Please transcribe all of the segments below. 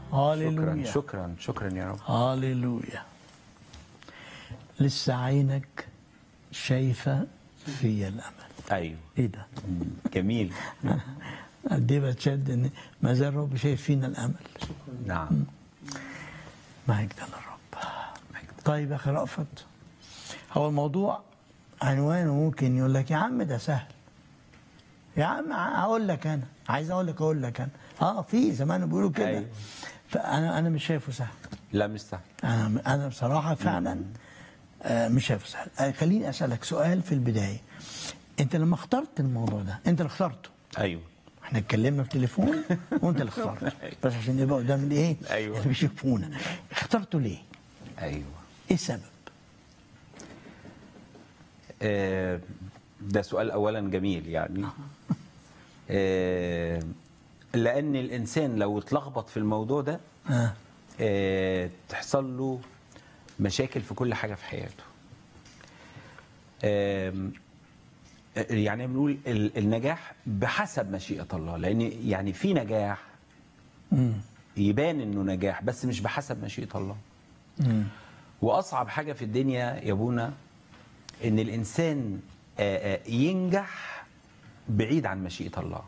شكرا هاليلويا شكرا شكرا يا رب هاليلويا لسه عينك شايفة في الأمل ايوه إيه ده؟ مم. جميل قد إيه بتشد إن ما زال الرب شايف فينا الأمل نعم مجدا للرب طيب يا أخي رأفت هو الموضوع عنوانه ممكن يقول لك يا عم ده سهل يا عم هقول لك أنا عايز أقول لك أقول لك أنا أه في زمان بيقولوا كده أيوه. فأنا أنا مش شايفه سهل لا مش سهل انا انا بصراحه فعلا آه، مش شايف سهل آه، خليني اسالك سؤال في البدايه انت لما اخترت الموضوع ده انت اللي اخترته ايوه احنا اتكلمنا في تليفون وانت اللي اخترته بس عشان يبقى قدام الايه أيوة. اللي بيشوفونا اخترته ليه ايوه ايه السبب آه، ده سؤال اولا جميل يعني آه، لان الانسان لو اتلخبط في الموضوع ده اه آه، تحصل له مشاكل في كل حاجه في حياته آم، آه، يعني بنقول ال- النجاح بحسب مشيئه الله لان يعني في نجاح امم يبان انه نجاح بس مش بحسب مشيئه الله امم واصعب حاجه في الدنيا يا ابونا ان الانسان آه، آه، ينجح بعيد عن مشيئه الله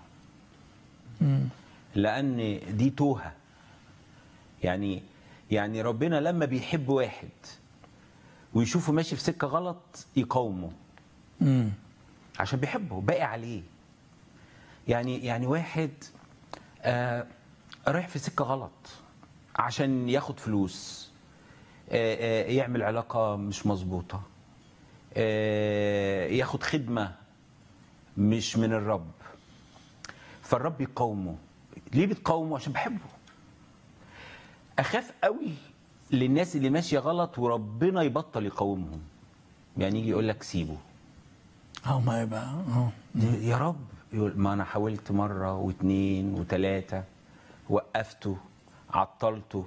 لان دي توهه يعني يعني ربنا لما بيحب واحد ويشوفه ماشي في سكه غلط يقاومه امم عشان بيحبه باقي عليه يعني يعني واحد آه رايح في سكه غلط عشان ياخد فلوس آه آه يعمل علاقه مش مظبوطه آه ياخد خدمه مش من الرب فالرب يقاومه ليه بتقاومه عشان بحبه اخاف قوي للناس اللي ماشيه غلط وربنا يبطل يقاومهم يعني يجي يقول لك سيبه اه ما يبقى اه يا رب يقول ما انا حاولت مره واثنين وثلاثه وقفته عطلته